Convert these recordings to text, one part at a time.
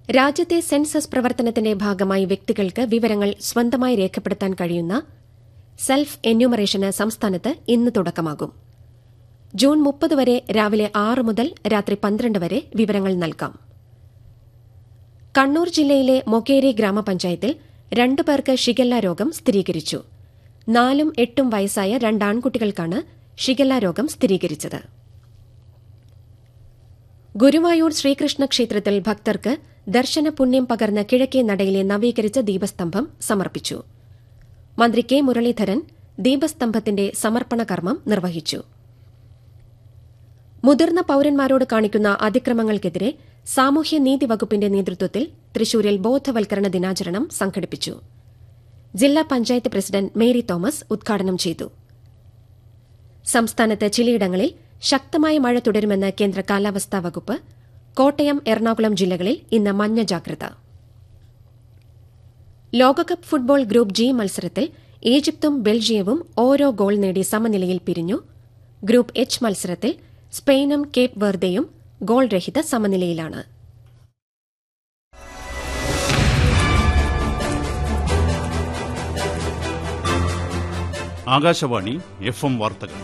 രാജ്യത്തെ സെൻസസ് പ്രവർത്തനത്തിന്റെ ഭാഗമായി വ്യക്തികൾക്ക് വിവരങ്ങൾ സ്വന്തമായി രേഖപ്പെടുത്താൻ കഴിയുന്ന സെൽഫ് എന്യൂമറേഷന് സംസ്ഥാനത്ത് ഇന്ന് തുടക്കമാകും ജൂൺ മുപ്പത് വരെ രാവിലെ ആറ് മുതൽ രാത്രി പന്ത്രണ്ട് വരെ വിവരങ്ങൾ നൽകാം കണ്ണൂർ ജില്ലയിലെ മൊകേരി ഗ്രാമപഞ്ചായത്തിൽ രണ്ടു പേർക്ക് ഷിഗല്ല രോഗം സ്ഥിരീകരിച്ചു നാലും എട്ടും വയസ്സായ രണ്ട് ആൺകുട്ടികൾക്കാണ് ഷിഗല്ല രോഗം സ്ഥിരീകരിച്ചത് ഗുരുവായൂർ ശ്രീകൃഷ്ണ ക്ഷേത്രത്തിൽ ഭക്തർക്ക് ദർശന പുണ്യം പകർന്ന കിഴക്കേ നടയിലെ നവീകരിച്ച ദീപസ്തംഭം സമർപ്പിച്ചു മന്ത്രി കെ മുരളീധരൻ ദീപസ്തംഭത്തിന്റെ സമർപ്പണ കർമ്മം നിർവഹിച്ചു മുതിർന്ന പൌരന്മാരോട് കാണിക്കുന്ന അതിക്രമങ്ങൾക്കെതിരെ സാമൂഹ്യനീതി വകുപ്പിന്റെ നേതൃത്വത്തിൽ തൃശൂരിൽ ബോധവൽക്കരണ ദിനാചരണം സംഘടിപ്പിച്ചു ജില്ലാ പഞ്ചായത്ത് പ്രസിഡന്റ് മേരി തോമസ് ഉദ്ഘാടനം ചെയ്തു സംസ്ഥാനത്ത് ചിലയിടങ്ങളിൽ ശക്തമായ മഴ തുടരുമെന്ന് കേന്ദ്ര കാലാവസ്ഥാ വകുപ്പ് കോട്ടയം എറണാകുളം ജില്ലകളിൽ ഇന്ന് മഞ്ഞ ജാഗ്രത ലോകകപ്പ് ഫുട്ബോൾ ഗ്രൂപ്പ് ജി മത്സരത്തിൽ ഈജിപ്തും ബെൽജിയവും ഓരോ ഗോൾ നേടി സമനിലയിൽ പിരിഞ്ഞു ഗ്രൂപ്പ് എച്ച് മത്സരത്തിൽ സ്പെയിനും കേപ്പ് വെർദെയും ഗോൾ രഹിത സമനിലയിലാണ് ആകാശവാണി എഫ് എം വാർത്തകൾ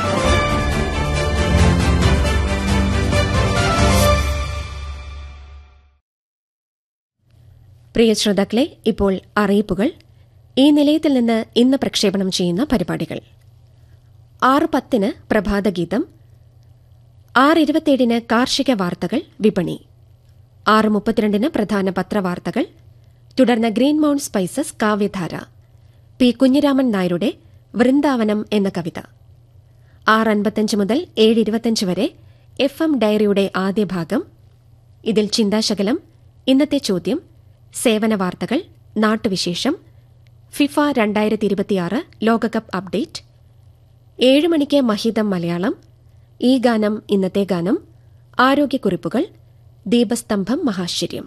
പ്രിയ ശ്രോതാക്കളെ ഇപ്പോൾ അറിയിപ്പുകൾ ഈ നിലയത്തിൽ നിന്ന് ഇന്ന് പ്രക്ഷേപണം ചെയ്യുന്ന പരിപാടികൾ ആറ് പത്തിന് പ്രഭാതഗീതം ആറ് ഇരുപത്തിയേഴിന് കാർഷിക വാർത്തകൾ വിപണി ആറ് മുപ്പത്തിരണ്ടിന് പ്രധാന പത്രവാർത്തകൾ തുടർന്ന് ഗ്രീൻ മൌണ്ട് സ്പൈസസ് കാവ്യധാര പി കുഞ്ഞിരാമൻ നായരുടെ വൃന്ദാവനം എന്ന കവിത ആറ് അൻപത്തഞ്ച് മുതൽ ഏഴ് ഇരുപത്തഞ്ച് വരെ എഫ് എം ഡയറിയുടെ ആദ്യ ഭാഗം ഇതിൽ ചിന്താശകലം ഇന്നത്തെ ചോദ്യം സേവന വാർത്തകൾ നാട്ടുവിശേഷം ഫിഫ രണ്ടായിരത്തി ഇരുപത്തിയാറ് ലോകകപ്പ് അപ്ഡേറ്റ് ഏഴ് മണിക്ക് മഹിതം മലയാളം ഈ ഗാനം ഇന്നത്തെ ഗാനം ആരോഗ്യക്കുറിപ്പുകൾ ദീപസ്തംഭം മഹാശ്ചര്യം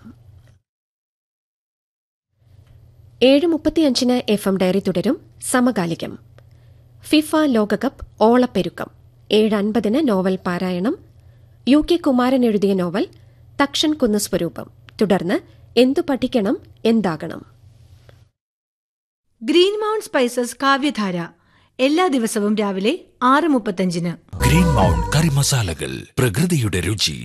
ഏഴ് മുപ്പത്തിയഞ്ചിന് എഫ് എം ഡയറി തുടരും സമകാലികം ഫിഫ ലോകകപ്പ് ഓളപ്പെരുക്കം ഏഴ് അൻപതിന് നോവൽ പാരായണം യു കെ കുമാരൻ എഴുതിയ നോവൽ തക്ഷൻ കുന്ന് സ്വരൂപം തുടർന്ന് എന്തു പഠിക്കണം എന്താകണം ഗ്രീൻ മൗണ്ട് സ്പൈസസ് കാവ്യധാര എല്ലാ ദിവസവും രാവിലെ ആറ് മുപ്പത്തഞ്ചിന് ഗ്രീൻ മൗണ്ട് കറി മസാലകൾ പ്രകൃതിയുടെ രുചി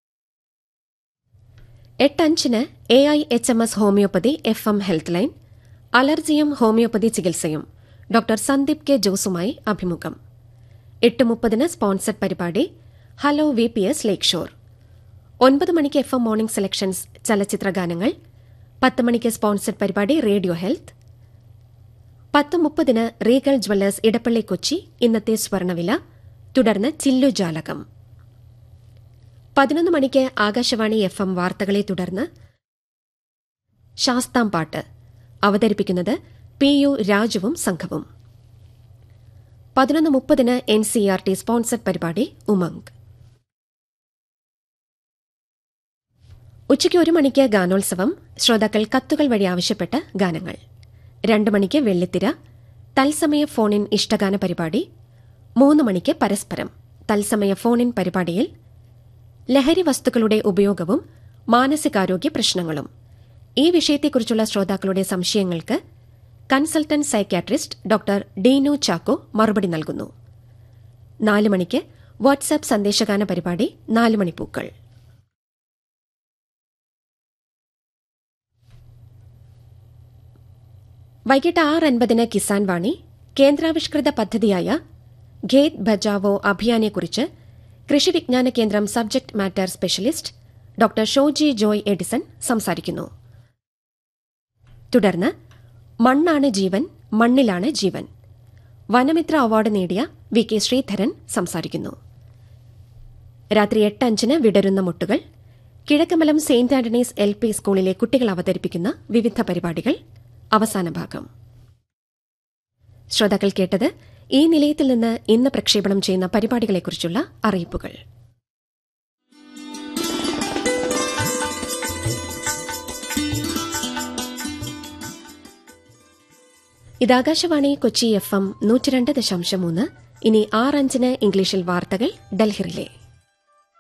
എട്ടഞ്ചിന് A I H M S homoeopathy F M health line അലർജിയും ഹോമിയോപ്പതി ചികിത്സയും ഡോക്ടർ സന്ദീപ് കെ ജോസുമായി അഭിമുഖം എട്ട് മുപ്പതിന് സ്പോൺസർഡ് പരിപാടി hello V P S lakeshore ഒൻപത് മണിക്ക് എഫ് എം മോർണിംഗ് സെലക്ഷൻസ് ചലച്ചിത്ര ഗാനങ്ങൾ പത്ത് മണിക്ക് സ്പോൺസർഡ് പരിപാടി റേഡിയോ ഹെൽത്ത് പത്ത് മുപ്പതിന് റീഗൽ ജ്വല്ലേഴ്സ് ഇടപ്പള്ളി കൊച്ചി ഇന്നത്തെ സ്വർണവില തുടർന്ന് ചില്ലു ജാലകം പതിനൊന്ന് മണിക്ക് ആകാശവാണി എഫ് എം വാർത്തകളെ തുടർന്ന് ശാസ്താം പാട്ട് അവതരിപ്പിക്കുന്നത് പി യു രാജുവും സംഘവും പതിനൊന്ന് മുപ്പതിന് N C R T sponsored പരിപാടി ഉമംഗ് ഉച്ചയ്ക്ക് ഒരു മണിക്ക് ഗാനോത്സവം ശ്രോതാക്കൾ കത്തുകൾ വഴി ആവശ്യപ്പെട്ട ഗാനങ്ങൾ രണ്ട് മണിക്ക് വെള്ളിത്തിര തത്സമയ ഫോണിൻ ഇഷ്ടഗാന പരിപാടി മൂന്ന് മണിക്ക് പരസ്പരം തത്സമയ ഫോണിൻ പരിപാടിയിൽ ലഹരി വസ്തുക്കളുടെ ഉപയോഗവും മാനസികാരോഗ്യ പ്രശ്നങ്ങളും ഈ വിഷയത്തെക്കുറിച്ചുള്ള ശ്രോതാക്കളുടെ സംശയങ്ങൾക്ക് consultant psychiatrist doctor Deenu Chacko മറുപടി നൽകുന്നു നാല് മണിക്ക് വാട്സാപ്പ് സന്ദേശഗാന പരിപാടി നാല് മണിപ്പൂക്കൾ വൈകിട്ട് ആറ് അൻപതിന് കിസാൻ വാണി കേന്ദ്രാവിഷ്കൃത പദ്ധതിയായ ഖേത് Bachao അഭിയാനെക്കുറിച്ച് Krishi Vigyan Kendra subject matter specialist doctor Shoji Joy Edison സംസാരിക്കുന്നു തുടർന്ന് മണ്ണാണ് ജീവൻ മണ്ണിലാണ് ജീവൻ വനമിത്ര അവാർഡ് നേടിയ വി കെ ശ്രീധരൻ സംസാരിക്കുന്നു രാത്രി എട്ട് അഞ്ചിന് വിടരുന്ന മുട്ടുകൾ Kizhakkamalam saint Antony's L P സ്കൂളിലെ കുട്ടികൾ അവതരിപ്പിക്കുന്ന വിവിധ പരിപാടികൾ അവസാന ഭാഗം ശ്രോതാക്കൾ കേട്ടത് ഈ നിലയത്തിൽ നിന്ന് ഇന്ന് പ്രക്ഷേപണം ചെയ്യുന്ന പരിപാടികളെക്കുറിച്ചുള്ള അറിയിപ്പുകൾ ഇത് ആകാശവാണി കൊച്ചി എഫ് എം നൂറ്റിരണ്ട് ദശാംശം മൂന്ന് ഇനി ആറഞ്ചിന് ഇംഗ്ലീഷിൽ വാർത്തകൾ ഡൽഹിറിലെ